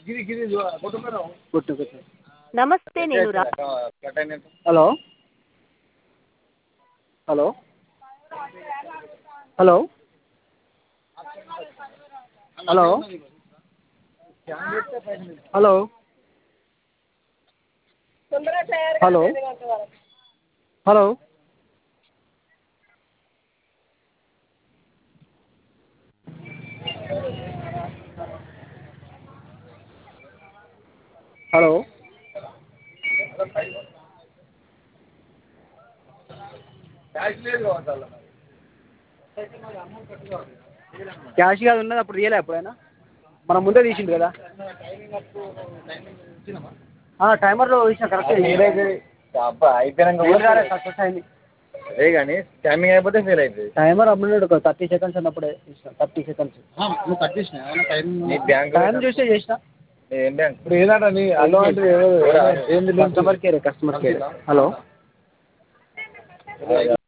కొట్టు కొట్టు నమస్తే నేను రా hello hello hello hello hello hello hello hello cash కాదు ఉన్నది అప్పుడు తీయలే ఎప్పుడైనా మనం ముందే తీసిండు కదా టైమర్లో తీసిన కరెక్ట్ అయిపోయినాక సక్సెస్ అయింది అదే కానీ టైమింగ్ అయిపోతే ఫెయిల్ అవుతుంది టైమర్ అప్పుడు ఒక థర్టీ సెకండ్స్ అన్నప్పుడే థర్టీ సెకండ్స్ నువ్వు కట్ చేసిన నీ బ్యాంక్ టైం చూసే చేసిన ఏం బ్యాంక్ ఇప్పుడు ఏదన్నా నీ అల్లో అంటే ఏంది customer care customer care hello